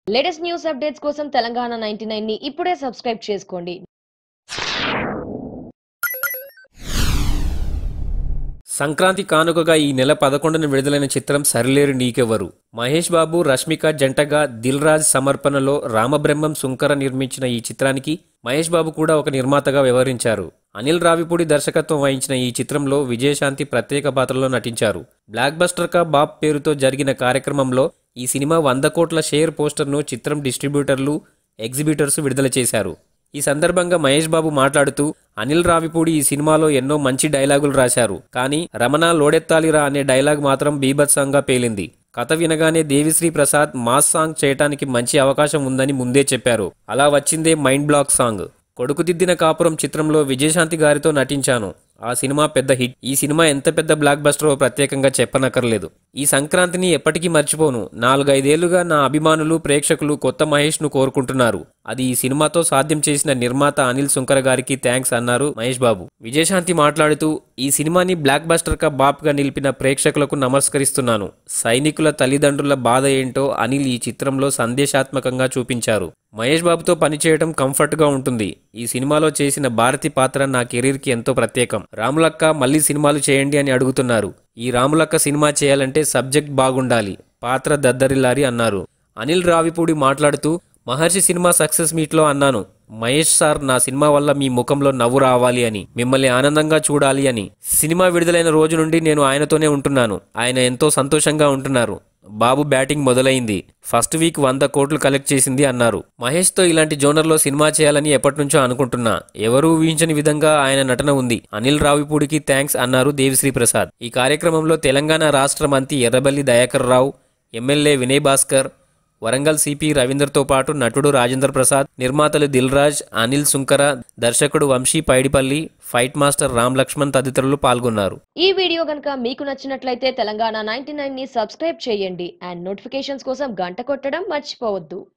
latest news updates కోసం Telangana ninety ని ఇప్పుడే సబ్స్క్రైబ్ చేసుకోండి సంక్రాంతి కానుకగా ఈ నెల పదకొండున విడుదలైన చిత్రం సరిలేరు నీకెవరు మహేష్ బాబు రష్మిక జంటగా దిల్ రాజ్ సమర్పణలో రామబ్రహ్మం సుంకర నిర్మించిన ఈ చిత్రానికి మహేష్ బాబు కూడా ఒక నిర్మాతగా వ్యవహరించారు అనిల్ రావిపూడి దర్శకత్వం వహించిన ఈ చిత్రంలో విజయశాంతి ప్రత్యేక పాత్రలో నటించారు బ్లాక్ బస్టర్ కా బాప్ పేరుతో జరిగిన కార్యక్రమంలో ఈ సినిమా వంద కోట్ల షేర్ పోస్టర్ను చిత్రం డిస్ట్రిబ్యూటర్లు ఎగ్జిబిటర్స్ విడుదల చేశారు ఈ సందర్భంగా మహేష్ బాబు మాట్లాడుతూ అనిల్ రావిపూడి ఈ సినిమాలో ఎన్నో మంచి డైలాగులు రాశారు కానీ రమణ లోడెత్తాలిరా అనే డైలాగ్ మాత్రం బీభత్సంగా పేలింది కథ వినగానే దేవిశ్రీ ప్రసాద్ మాస్ సాంగ్ చేయటానికి మంచి అవకాశం ఉందని ముందే చెప్పారు అలా వచ్చిందే మైండ్ బ్లాక్ సాంగ్ కొడుకుదిద్దిన కాపురం చిత్రంలో విజయశాంతి గారితో నటించాను ఆ సినిమా పెద్ద హిట్ ఈ సినిమా ఎంత పెద్ద బ్లాక్ బస్టరో ప్రత్యేకంగా చెప్పనక్కర్లేదు ఈ సంక్రాంతిని ఎప్పటికీ మర్చిపోను నాలుగైదేళ్లుగా నా అభిమానులు ప్రేక్షకులు కొత్త మహేష్ను కోరుకుంటున్నారు అది ఈ సినిమాతో సాధ్యం చేసిన నిర్మాత అనిల్ సుంకర గారికి థ్యాంక్స్ అన్నారు మహేష్ బాబు విజయశాంతి మాట్లాడుతూ ఈ సినిమాని బ్లాక్ బస్టర్ గా బాప్ గా నిలిపిన ప్రేక్షకులకు నమస్కరిస్తున్నాను సైనికుల తల్లిదండ్రుల బాధ ఏంటో అనిల్ ఈ చిత్రంలో సందేశాత్మకంగా చూపించారు మహేష్ బాబుతో పనిచేయడం కంఫర్ట్ గా ఉంటుంది ఈ సినిమాలో చేసిన భారతి పాత్ర నా కెరీర్ కి ఎంతో ప్రత్యేకం రాములక్క మళ్ళీ సినిమాలు చేయండి అని అడుగుతున్నారు ఈ రాములక్క సినిమా చేయాలంటే సబ్జెక్ట్ బాగుండాలి పాత్ర దద్దరిల్లారి అన్నారు అనిల్ రావిపూడి మాట్లాడుతూ మహర్షి సినిమా సక్సెస్ మీట్లో అన్నాను మహేష్ సార్ నా సినిమా వల్ల మీ ముఖంలో నవ్వు రావాలి అని మిమ్మల్ని ఆనందంగా చూడాలి అని సినిమా విడుదలైన రోజు నుండి నేను ఆయనతోనే ఉంటున్నాను ఆయన ఎంతో సంతోషంగా ఉంటున్నారు బాబు బ్యాటింగ్ మొదలైంది ఫస్ట్ వీక్ వంద కోట్లు కలెక్ట్ చేసింది అన్నారు మహేష్తో ఇలాంటి జోనర్లో సినిమా చేయాలని ఎప్పటినుంచో అనుకుంటున్నా ఎవరూ ఊహించని విధంగా ఆయన నటన ఉంది అనిల్ రావిపూడికి థ్యాంక్స్ అన్నారు దేవిశ్రీ ప్రసాద్ ఈ కార్యక్రమంలో తెలంగాణ రాష్ట్ర మంత్రి ఎర్రబల్లి దయాకర్ రావు ఎమ్మెల్యే వినయ్ భాస్కర్ వరంగల్ సిపి రవీందర్తో పాటు నటుడు రాజేంద్ర ప్రసాద్ నిర్మాతలు దిల్ రాజ్ అనిల్ సుంకర దర్శకుడు వంశీ పైడిపల్లి ఫైట్ మాస్టర్ రామ్ లక్ష్మణ్ తదితరులు పాల్గొన్నారు ఈ వీడియో కనుక మీకు నచ్చినట్లయితే తెలంగాణ నైన్టీ ని సబ్స్క్రైబ్ చేయండి అండ్ నోటిఫికేషన్స్ కోసం గంట కొట్టడం మర్చిపోవద్దు